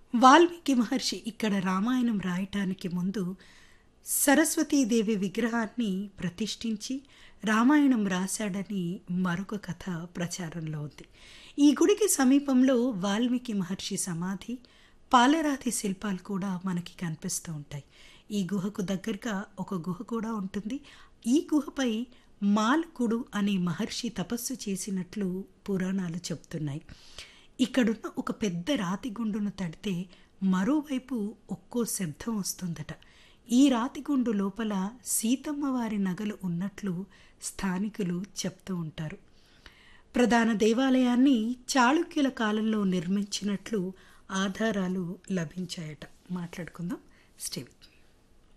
వాల్మీకి మహర్షి ఇక్కడ రామాయణం రాయటానికి ముందు సరస్వతీదేవి విగ్రహాన్ని ప్రతిష్ఠించి రామాయణం రాశాడని మరొక కథ ప్రచారంలో ఉంది ఈ గుడికి సమీపంలో వాల్మీకి మహర్షి సమాధి పాలరాతి శిల్పాలు కూడా మనకి కనిపిస్తూ ఉంటాయి ఈ గుహకు దగ్గరగా ఒక గుహ కూడా ఉంటుంది ఈ గుహపై మాల్కుడు అనే మహర్షి తపస్సు చేసినట్లు పురాణాలు చెప్తున్నాయి ఇక్కడున్న ఒక పెద్ద రాతి గుండును తడితే మరోవైపు ఒక్కో శబ్దం వస్తుందట ఈ రాతి గుండు లోపల సీతమ్మ వారి నగలు ఉన్నట్లు స్థానికులు చెప్తూ ఉంటారు ప్రధాన దేవాలయాన్ని చాళుక్యుల కాలంలో నిర్మించినట్లు ఆధారాలు లభించాయట మాట్లాడుకుందాం స్టీవ్